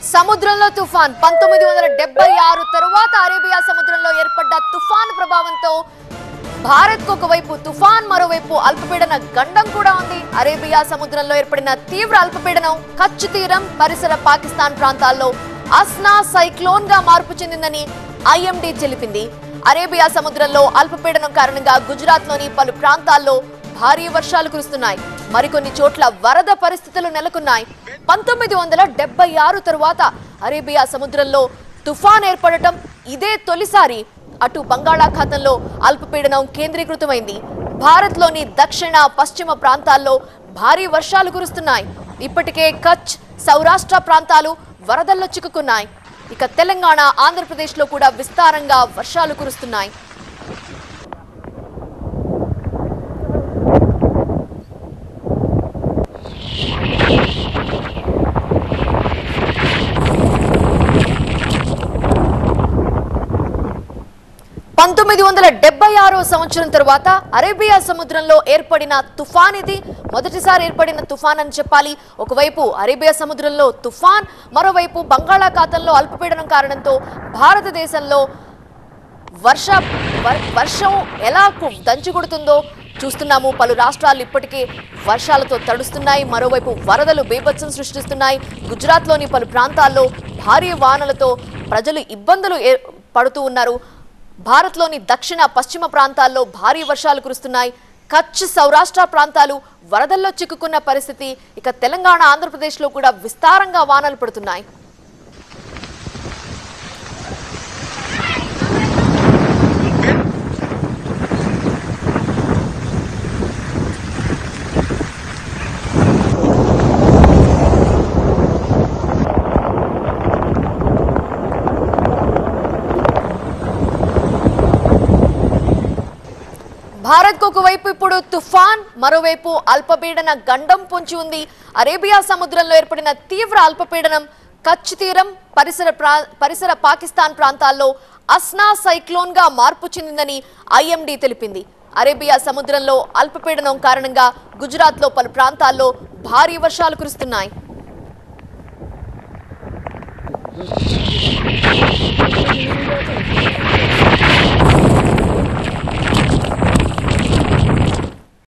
సముద్రంలో తుఫాన్ పంతొమ్మిది వందల డెబ్బై ఆరు తరువాత అరేబియా సముద్రంలో ఏర్పడ్డ తుఫాన్ ప్రభావంతో భారత్ కు ఒకవైపు తుఫాన్ మరోవైపు అల్పపీడన గండం కూడా ఉంది అరేబియా సముద్రంలో ఏర్పడిన తీవ్ర అల్పపీడనం కచ్ తీరం పరిసర పాకిస్తాన్ ప్రాంతాల్లో అస్నా సైక్లోన్ గా మార్పు చెందిందని ఐఎండీ తెలిపింది అరేబియా సముద్రంలో అల్పపీడనం కారణంగా గుజరాత్ లోని పలు ప్రాంతాల్లో భారీ వర్షాలు కురుస్తున్నాయి మరికొన్ని చోట్ల వరద పరిస్థితులు నెలకొన్నాయి పంతొమ్మిది వందల డెబ్బై ఆరు తరువాత అరేబియా సముద్రంలో తుఫాన్ ఏర్పడటం ఇదే తొలిసారి అటు బంగాళాఖాతంలో అల్పపీడనం కేంద్రీకృతమైంది భారత్లోని దక్షిణ పశ్చిమ ప్రాంతాల్లో భారీ వర్షాలు కురుస్తున్నాయి ఇప్పటికే కచ్ సౌరాష్ట్ర ప్రాంతాలు వరదల్లో చిక్కుకున్నాయి ఇక తెలంగాణ ఆంధ్రప్రదేశ్లో కూడా విస్తారంగా వర్షాలు కురుస్తున్నాయి పంతొమ్మిది వందల డెబ్బై ఆరో సంవత్సరం తరువాత అరేబియా సముద్రంలో ఏర్పడిన తుఫాన్ ఇది మొదటిసారి ఏర్పడిన తుఫాన్ అని చెప్పాలి ఒకవైపు అరేబియా సముద్రంలో తుఫాన్ మరోవైపు బంగాళాఖాతంలో అల్పపీడనం కారణంతో భారతదేశంలో వర్ష వర్- వర్షం ఎలా కు- దంచి కొడుతుందో చూస్తున్నాము పలు రాష్ట్రాలు ఇప్పటికే వర్షాలతో తడుస్తున్నాయి మరోవైపు వరదలు బీభత్సం సృష్టిస్తున్నాయి గుజరాత్లోని పలు ప్రాంతాల్లో భారీ వానలతో ప్రజలు ఇబ్బందులు ఏ- పడుతూ ఉన్నారు భారత్లోని దక్షిణ పశ్చిమ ప్రాంతాల్లో భారీ వర్షాలు కురుస్తున్నాయి కచ్ సౌరాష్ట్ర ప్రాంతాలు వరదల్లో చిక్కుకున్న పరిస్థితి ఇక తెలంగాణ ఆంధ్రప్రదేశ్లో కూడా విస్తారంగా వానలు పడుతున్నాయి భారత్ ఒకవైపు ఇప్పుడు తుఫాన్ మరోవైపు అల్పపీడన గండం పొంచి ఉంది అరేబియా సముద్రంలో ఏర్పడిన తీవ్ర అల్పపీడనం కచ్ తీరం పరిసర ప్రా- పరిసర పాకిస్తాన్ ప్రాంతాల్లో అస్నా సైక్లోన్ గా మార్పు చెందిందని ఐఎండీ తెలిపింది అరేబియా సముద్రంలో అల్పపీడనం కారణంగా గుజరాత్లో పలు ప్రాంతాల్లో భారీ వర్షాలు కురుస్తున్నాయి